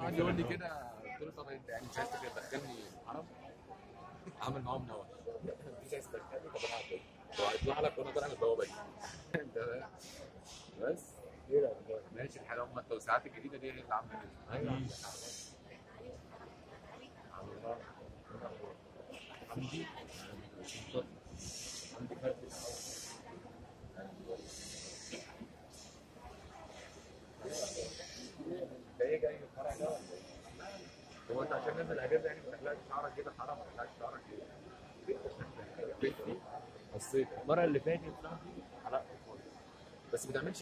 قعد يقول لي كده قلت له طب انت يعني مش عايز تدخلني الحرم عامل معاهم نوى مش عايز تدخلني طب انا هعمل وهيطلع لك وانا طالع من البوابه دي انت فاهم؟ بس ايه ده ماشي الحال هم التوسعات الجديده دي هي اللي عامله كده ايوه حمدي حمدي كارت انت ايه جاي من الفرع ده ولا ايه؟ هو انت عشان نازل اجازه يعني ما تحلقش شعرك كده حرام ما تحلقش شعرك كده بصيت المره اللي فاتت صاحبي حلقت خالص بس ما تعملش